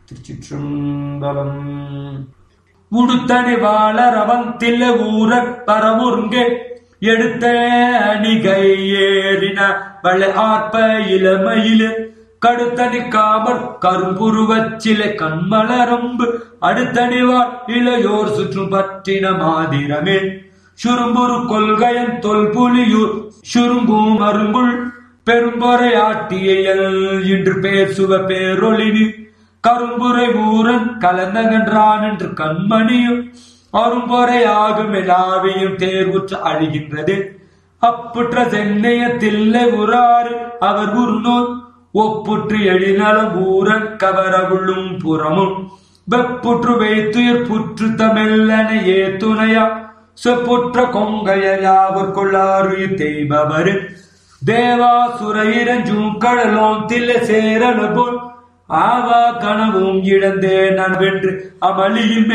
திருச்சிற்றம்பலம் உடுத்தனை வாழர் அவன் தில்ல ஊரற் பரமுருங்கே எடுத்த அணிகை ஏறின வள ஆற்ப இளமையிலே கடுத்தனி காமர் கரும்புருவச்சிலை கண்மலரம்பு அடுத்தணிவார் இளையோர் சுற்றும் பற்றின மாதிரமே சுரும்புரு கொள்கையன் தொல்புலியூர் சுரும்பும் அருங்குள் பெரும்பொறையாட்டியல் இன்று பேசுவ பேரொளினி கரும்புரை ஊரன் கலந்தகன்றான் என்று கண்மணியும் அரும்பொறையாகும் எல்லாவையும் தேர்வுற்று அழிகின்றது அப்புற்ற சென்னைய தில்லை உறாறு அவர் உருநோய் ஒப்புற்று எழிநலம் ஊரன் கவரவுள்ளும் புறமும் வெப்புற்று வைத்துயிர் புற்று தமிழன ஏ துணையா செப்புற்ற கொங்கையாவர் கொள்ளாறு தெய்பவரு தேவாசுரையிரஞ்சும் கடலோம் தில்லை சேரல போல் ஆவா கனவும் இழந்தே நான் வென்று அமளியுமே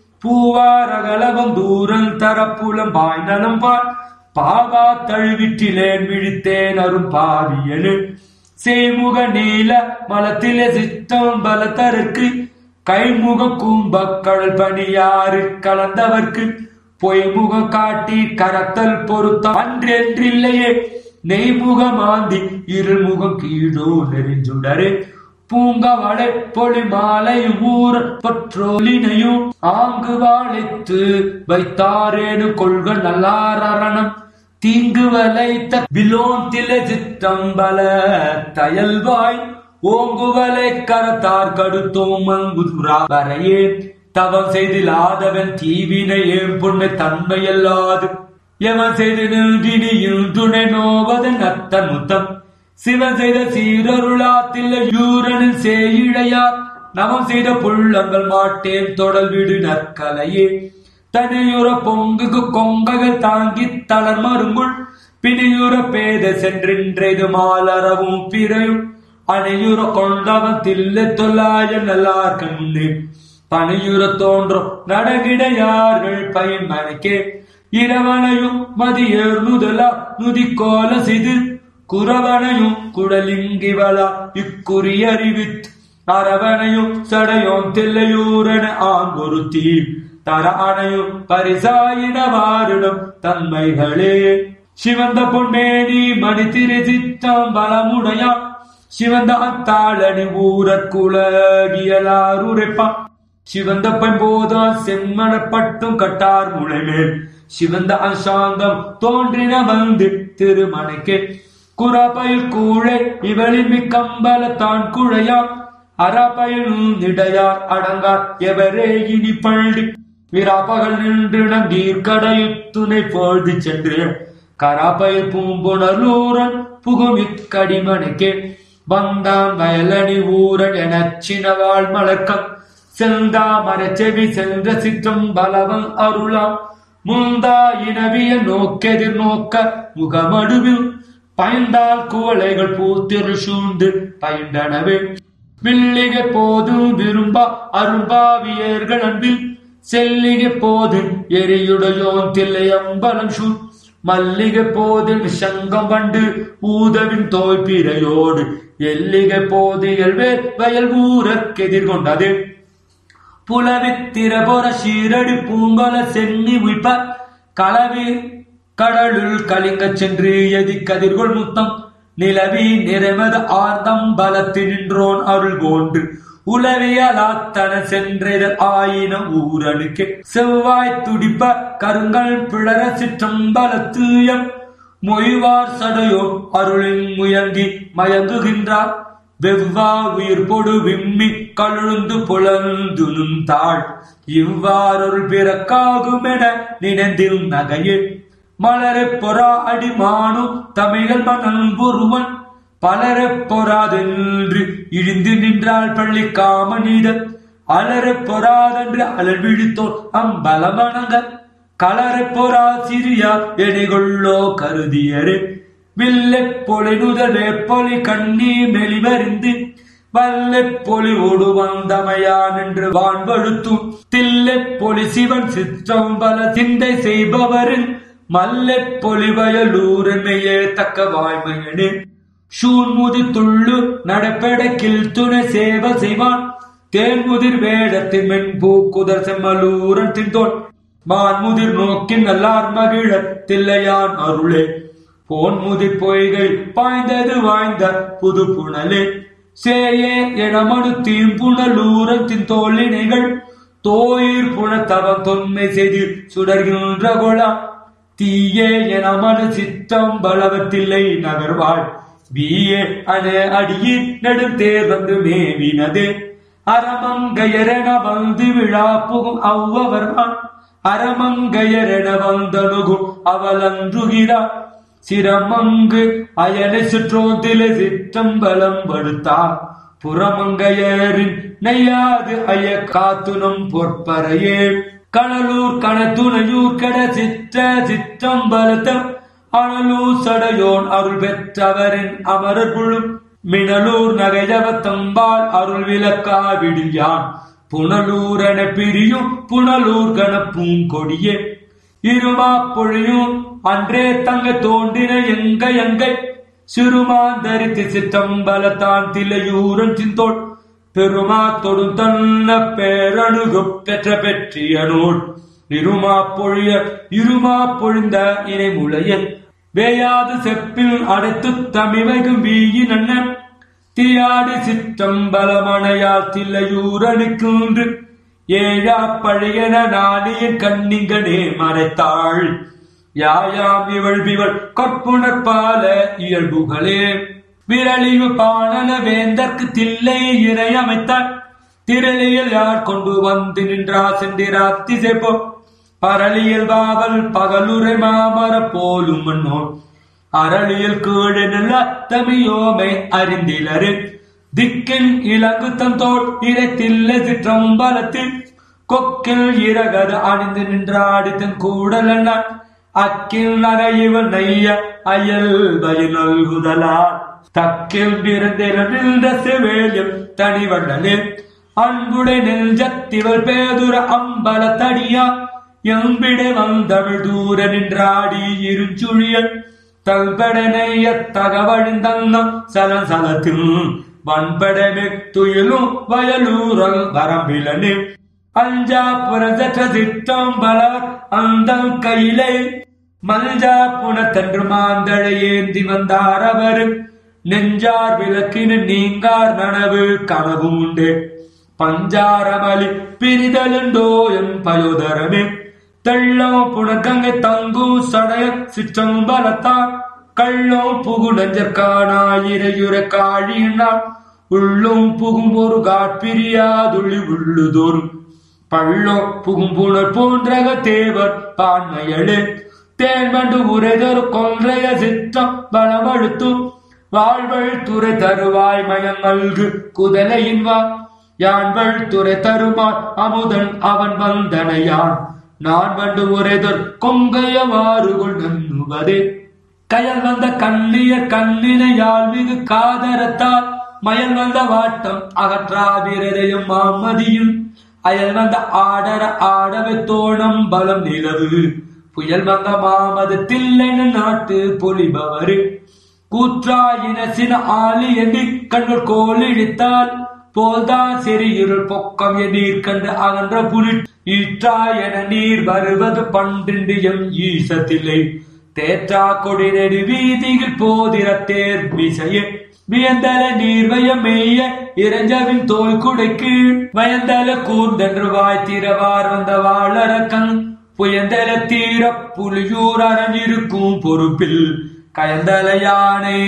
பூவாரகலவம் தூரல் தரப்புலம் பாய் நலம் பார் பாவா தழுவிற்றிலேன் விழித்தேன் அரும் பாவியனு சேமுக நீல மலத்திலே சித்தம் பலத்தருக்கு கைமுக கூம்பக்கடல் பணியாறு கலந்தவர்க்கு பொய்முக காட்டி கரத்தல் பொருத்தம் அன்றென்றில்லையே நெய்முக மாந்தி இருமுகம் கீழோ நெறிஞ்சுடரே பூங்கவளை பொழி மாலையும் ஊர பற்றோலினையும் ஆங்கு வாழைத்து வைத்தாரேனு கொள்க நல்லாரணம் தீங்கு வலைத்த விலோன் திலை சித்தம்பல தயல்வாய் ஓங்குவலை கரத்தார் கடுத்தோம் மங்குதுரா வரையே தவம் செய்திலாதவன் தீவினை ஏன் புண்ணை தன்மையல்லாது எவன் செய்து நின்றினியும் துணை நோவதன் அத்தன் முத்தம் சிவன் செய்த சீரருளாத்தில் யூரனில் சேயிழையார் நவம் செய்த புள்ளங்கள் மாட்டேன் தொடல் விடு நற்கலையே தனியுற பொங்குக்கு கொங்ககள் தாங்கி தளர் மருங்குள் பிணியுற பேத சென்றின்றைது மாலரவும் பிறையும் அணையுற கொண்டவன் தில்லை தொல்லாய நல்லார் கண்ணே பணியுற தோன்றும் நடகிடையார்கள் பயன்மனைக்கே இரவனையும் மதியர் நுதலா நுதிக்கோல சிது குறவனையும் குடலிங்கிவளா இக்குறியறிவித் அரவனையும் சடையோம் தில்லையூரன ஆங்கொரு தீர் தர அணையும் பரிசாயினவாரிடம் தன்மைகளே சிவந்த பொன்மேனி மணி திரு சித்தம் பலமுடையா சிவந்த அத்தாளனி ஊரக்குலகியலாருரைப்பான் சிவந்த பண்போதா செம்மணப்பட்டும் கட்டார் முளைமேல் சிவந்த அசாந்தம் தோன்றின வந்து திருமணைக்கே குறப்பயில் கூழை இவளின் மிக்கம்பல தான் குழையா அறப்பயனும் நிடையார் அடங்கார் எவரே இனி பள்ளி விராப்பகல் நின்று நங்கீர்கடையுத்துணை பொழுது சென்று கராப்பயில் பூம்புணர்லூரன் புகுமிக்கடிமனுக்கே வந்தான் வயலணி ஊரன் எனச் சினவாள் மலக்கம் செந்தாமர செவி சென்ற சிற்றம் பலவன் அருளாம் முந்தா இனவிய நோக்கெதிர் நோக்க முகமடுவில் பயந்தால் குவளைகள் பூத்திரு சூழ்ந்து பயந்தனவே வில்லிகை போதும் விரும்பா அரும்பாவியர்கள் அன்பில் செல்லிகை போது எரியுடையோன் தில்லை அம்பலம் சூழ் மல்லிகை போதில் சங்கம் வண்டு ஊதவின் தோய்பிரையோடு எல்லிகை போது எல்வேல் வயல் ஊரற்கு எதிர்கொண்டது புலவித்திரபுர சீரடி பூங்கொல சென்னி உய்ப்ப களவி கடலுள் கலிங்கச் சென்று எதி கதிர்கொள் முத்தம் நிலவி நிறைமது ஆர்ந்தம் பலத்து நின்றோன் அருள் கோன்று உளவியலாத்தன சென்றதல் ஆயின ஊரனுக்கு செவ்வாய் துடிப்ப கருங்கள் பிளர சிற்றம்பலத்தூயம் மொய்வார் சடையோ அருளின் முயங்கி மயங்குகின்றார் வெவ்வா உயிர் பொடு விம்மி கழுந்து புலந்துனும் தாழ் இவ்வாறொருள் பிறக்காகுமென நினைந்தில் நகையே மலரைப் பொறா அடிமானு தமிழல் மணல் ஒருவன் பலரைப் பொறாதென்று இழிந்து நின்றாள் பள்ளி காமனிதன் அலரைப் பொறாதென்று அலர் விழித்தோர் அம்பலமணங்க கலரைப் பொறா சிறியார் எனிகொள்ளோ கருதியரே வில்லைப் பொலி நுதல் வேப்பொலி கண்ணி மெலிவறிந்து வல்லைப் பொலி ஒடு வந்தமையான் என்று வான்பழுத்தும் தில்லைப் பொலி சிவன் சிற்றம்பல சிந்தை செய்பவரின் மல்லைப் பொலிவயலூரமையே தக்க வாய்மையனே சூன்முதி துள்ளு நடப்பெடக்கில் துணை சேவ செய்வான் தேன்முதிர் வேடத்தின் மென்பூ குதர் செம்மலூரன் தின்தோன் மான்முதிர் நோக்கின் நல்லார் மகிழ தில்லையான் அருளே போன்முதிர் பொய்கை பாய்ந்தது வாய்ந்த புது புனலே சேயே என மனு தீம்புணலூரத்தின் தோழினைகள் தோயிர் புனத்தவம் தொன்மை செய்து சுடர்கின்ற கொளா தீயே என மனு சித்தம் பலவத்தில்லை நகர்வாள் வீயே அன அடியில் நெடும் தேர் வந்து மேவினது அறமங்கையரென வந்து விழா புகும் அவ்வவர்மான் அறமங்கையரென வந்தணுகும் அவலன்றுகிறார் சிரமங்கு அயனை சுற்றோத்தில சிற்றம்பலம் படுத்தார் புறமங்கையரின் நெய்யாது அய காத்துனம் பொற்பறையே கடலூர் கணத்துணையூர் கட சிற்ற சிற்றம்பலத்தம் அனலூர் சடையோன் அருள் பெற்றவரின் அமரர் குழும் மினலூர் நகையவ தம்பால் அருள் விளக்கா விடியான் புனலூரென பிரியும் புனலூர் கண பூங்கொடியே இருமா பொழியும் அன்றே தங்க தோன்றின எங்க எங்கை சிறுமாந்தரித்து சிற்றம்பலத்தான் தில்லையூரன் சிந்தோள் பெருமா தொடும் தன்ன பேரணுகு பெற்ற பெற்றிய நூல் இருமா பொழிய இருமா பொழிந்த இணை முளைய வேயாது செப்பில் அடைத்து தமிவைகும் வீயின் அண்ணன் தீயாடி சிற்றம்பலமனையால் தில்லையூரனுக்கு ஏழா பழையன நாணியின் கண்ணிங்கனே மறைத்தாள் யாயாம் இவள் விவள் கற்புணர்பால இயல்புகளே விரலிவு பாணன வேந்தற்கு தில்லை இறை அமைத்தார் திரளியல் யார் கொண்டு வந்து நின்றா சென்றிரா திசைப்போ பரளியல் பாவல் பகலுரை மாமர போலும் மன்னோ அரளியல் கீழே நல்ல தமியோமை அறிந்திலரு திக்கின் இலங்கு தந்தோட் இறைத்தில்ல சிற்றம்பலத்தில் கொக்கில் இறகது அணிந்து நின்றாடி தன் கூடல் அக்கில் நகையிவள் நெய்ய அயல் வயல் நல்குதலார் தக்கில் பிறந்திருந்த செவேலியம் தனிவண்ணனே அன்புடை நெஞ்சத்திவள் பேதுர அம்பல தடியா எம்பிடை வந்தமிழ் தூர நின்றாடி இருஞ்சுழியல் தல்படனைய தகவழிந்தன்னம் சலன் சலத்தில் வன்படமே துயிலும் வயலூரல் வரம்பிலனே அஞ்சா புரசற்ற திட்டம் பலர் அந்த கையிலே மல்ஜா புனத்தன்று மாந்தழை ஏந்தி வந்தார் அவர் நெஞ்சார் விளக்கின நீங்கார் நனவு கனவும் உண்டு பஞ்சாரமலி பிரிதலுண்டோ என் பயோதரமே தெள்ளம் புனக்கங்கை தங்கும் சடைய சிற்றம்பலத்தார் கள்ளம் புகு நஞ்சற்கானாயிரையுற காழியினார் உள்ளும் புகும் ஒரு காட்பிரியாதுள்ளி உள்ளுதோறும் பள்ளோ புகும்புணர் போன்றக தேவர் பான்மையளே தேன்வண்டு உரைதொரு கொன்றைய சித்தம் பலமழுத்தும் வாழ்வள் துறை தருவாய் மயம் நல்கு குதலையின் வா யான்வள் துறை தருமாய் அமுதன் அவன் வந்தனையான் நான் வண்டு உரைதொர் கொங்கையவாறுகுள் நன்னுவதே கயல் வந்த கண்ணியர் கண்ணினையால் மிகு காதரத்தால் மயல் வந்த வாட்டம் அகற்றாவிரதையும் மாமதியும் அயல் வந்த ஆடர ஆடவை தோணம் பலம் நிலவு புயல் வந்த மாமது தில்லைன நாட்டு பொலிபவரு கூற்றாயின சின ஆலி எண்ணி கண்கள் கோலிழித்தால் போல்தான் சிறியிருள் பொக்கம் நீர் கண்டு அகன்ற புலி ஈற்றா என நீர் வருவது பன்றின்று எம் ஈசத்தில்லை தேற்றா கொடி நெடு வீதியில் போதிர தேர் விசையே வியந்தல நீர்வய மேய இறஞ்சவின் தோல் குடைக்கு வயந்தல கூர்ந்தென்று வாய் திரவார் வந்த வாழறக்கன் புயந்தல தீர புலியூர் அரஞ்சிருக்கும் பொறுப்பில் கயந்தல யானை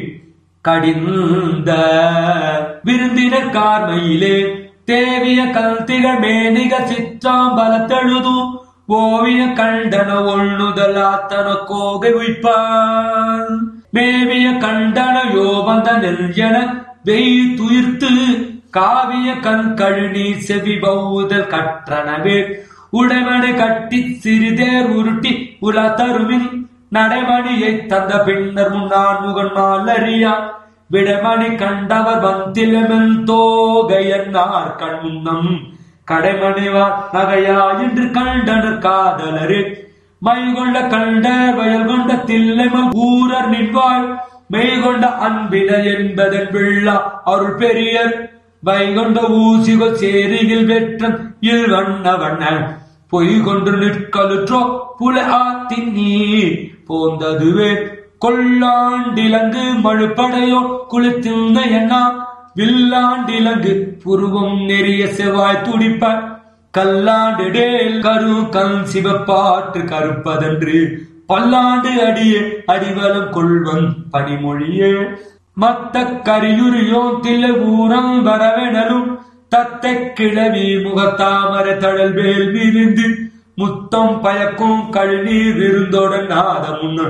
கடிந்த விருந்தினர் கார்மையிலே தேவிய கல்திகள் மேனிக சிற்றாம்பலத்தெழுதும் ஓவிய கண்டன ஒண்ணுதலாத்தன கோகை உய்ப்பான் மேவிய கண்டன யோபந்த நெல்யன வெய் துயிர்த்து காவிய கண் கழுநீ செவி பௌதல் கற்றனவே உடைமனை கட்டி சிறிதேர் உருட்டி உல தருமின் நடைமணியை தந்த பின்னர் முன்னான் முகன் மாலறியா விடமணி கண்டவர் வந்திலமென் தோகையன்னார் கண்முன்னம் கடைமணிவார் நகையா என்று கண்டனர் காதலரே மைகொண்ட கண்டர் வயல் கொண்ட தில்லைம ஊரர் நின்வாள் மெய்கொண்ட அன்பின என்பதன் விழா அருள் பெரியர் வைகொண்ட ஊசிகள் சேரியில் வெற்றன் இல் வண்ண வண்ண பொய் கொண்டு நிற்கலுற்றோ புல ஆத்தின் நீ போந்ததுவே கொல்லாண்டிலங்கு மழுப்படையோ குளித்திருந்த எண்ணா வில்லாண்டிலங்கு புருவம் நெறிய செவ்வாய் துடிப்ப கல்லாண்டிடேல் கரு கண் சிவப்பாற்று கருப்பதன்று பல்லாண்டு அடியே அடிவலம் கொள்வன் பனிமொழியே மத்த கரியுரியோ தில்ல ஊரம் வரவெனலும் தத்தை கிழவி முகத்தாமர தழல் வேல் விரிந்து முத்தம் பயக்கும் கழுநீர் விருந்தோடன் நாத முன்ன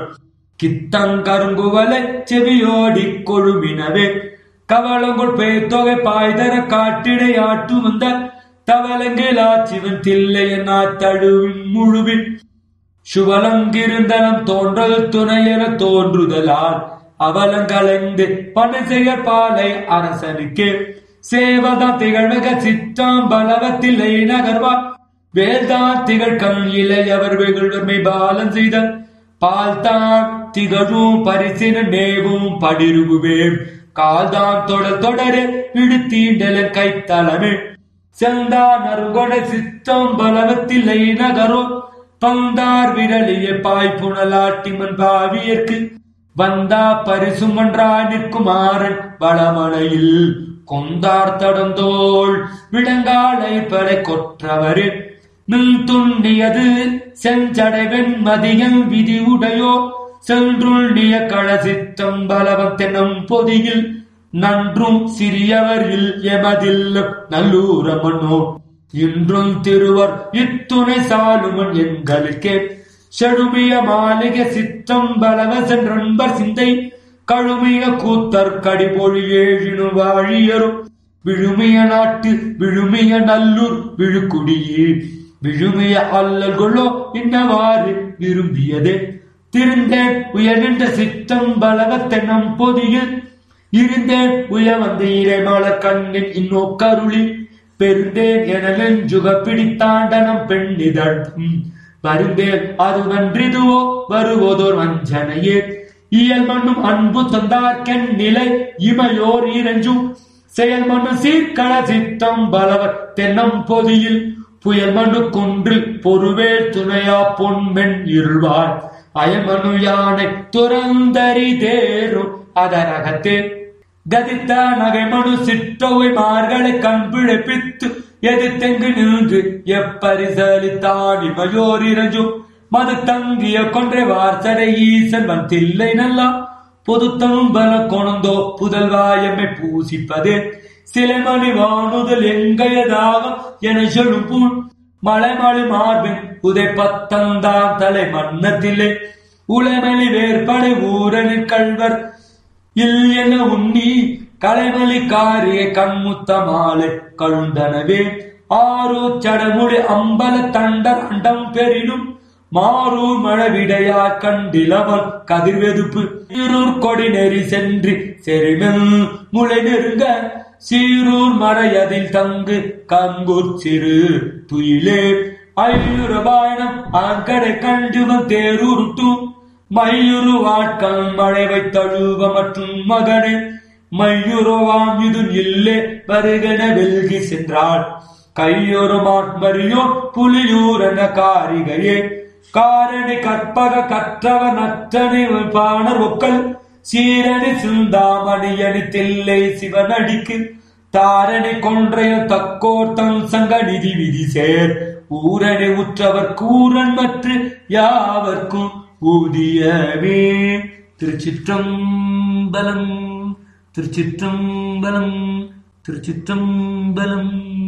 கித்தங்கருங்குவலை செவியோடி கொழுமினவே கவளங்குள் பேத்தொகை பாய்தர காட்டிடை ஆட்டு வந்த தவளங்கில் ஆச்சிவன் தில்லையன் தழுவின் முழுவின் சுவலங்கிருந்தனம் தோன்றல் துணையென தோன்றுதலால் அவலங்களைந்து பணிசெயற் பாலை அரசனுக்கே சேவதான் திகழ்வக சிற்றாம் பலவத்தில்லை நகர்வா வேல்தான் திகழ் கண் இளையவர் வெகுழ்வர்மை பாலன் செய்த பால்தான் திகழும் பரிசின மேவும் படிருகுவே கால்தான் தொடர் தொடரே இடுத்தீண்டல கைத்தலமே செந்தான் அருங்கொடை சிற்றம் பலவத்தில்லை நகரோ பந்தார் விரலிய பாய் புனலாட்டிமன் பாவியர்க்கு வந்தா பரிசுமன்றாய் நிற்குமாறன் வளமலையில் கொந்தார் தடந்தோள் விடங்காலை படை கொற்றவரே மின் துண்ணியது செஞ்சடை வெண்மதியம் விதி உடையோ சென்றுள்ளிய களசித்தம் பலவத்தெனும் பொதியில் நன்றும் சிறியவரில் எமதில் நல்லூரமனோ இன்றும் திருவர் இத்துணை சாலுமன் எங்களுக்கே செழுமிய மாளிகை சித்தம் பலவசன் நண்பர் சிந்தை கழுமிய கூத்தர் கடிபொழி ஏழினு வாழியரும் விழுமிய நாட்டு விழுமிய நல்லூர் விழுக்குடியே விழுமிய அல்லல்களோ இன்னவாறு விரும்பியதே திருந்தேன் உயர்ந்த சித்தம் பலவத்தென்னும் பொதியில் இருந்தேன் உய வந்த இறைமலர் கண்ணின் இன்னோக்கருளி பெருந்தேன் எனலன் ஜுக பிடித்தாண்டனம் பெண்ணிதழும் வருந்தேன் அது நன்றிதுவோ வருவதோர் வஞ்சனையே இயல் மண்ணும் அன்பு தந்தார்க்கென் நிலை இமையோர் இறஞ்சும் செயல் மண்ணு சீர்கள சித்தம் பலவர் தென்னம் பொதியில் புயல் மனு குன்றில் பொறுவேல் துணையா பொன்மென் இருள்வாள் அயமனு யானை துறந்தறி தேரும் அதரகத்தே கதித்த நகை மனு சிற்றவை மார்களை கண் பிழைப்பித்து எதிர்த்தெங்கு நின்று எப்பரிசலித்தான் இமையோர் இறஞ்சும் மது தங்கிய கொன்றை வார்த்தடை ஈசன் வந்தில்லை நல்லா பொதுத்தனும் பல கொணந்தோ புதல்வாயமை பூசிப்பதே சிலைமணி வானுதல் எங்கையதாகம் என செழும்பூன் மலைமழி மார்பின் உதை பத்தந்தான் தலை மன்னத்திலே உளமலி வேற்படை ஊரனில் கள்வர் இல் என உண்ணி கலைமலி காரிய கண்முத்த மாலை கழுந்தனவே ஆறு சடமுடி அம்பல தண்டர் அண்டம் பெரினும் மாறு மழவிடையா கண்டிலவன் கதிர்வெதுப்பு இருர் கொடி நெறி சென்று செருமெல் முளை நெருங்க சீரூர் மறையதில் தங்கு கங்கூர் சிறு துயிலே ஐயுறு வாயனம் ஆண்கடை கண்டுவன் தேருருட்டும் மையுரு வாட்கள் மழை வைத்தழுவ மற்றும் மகனே மையுருவாம் இது இல்லே வருகன வெல்கி சென்றாள் கையொரு மாட்மரியோ புலியூரன காரிகையே காரணி கற்பக கற்றவ நற்றனை பாணர் ஒக்கல் சீரணி சிந்தாமணியணி தில்லை சிவனடிக்கு தாரணி கொன்றைய தக்கோர் தன் சங்க நிதி விதி சேர் ஊரணி உற்றவர் கூரன் மற்ற யாவர்க்கும் ஊதியவே திருச்சிற்றம்பலம் திருச்சிற்றம்பலம் திருச்சிற்றம்பலம்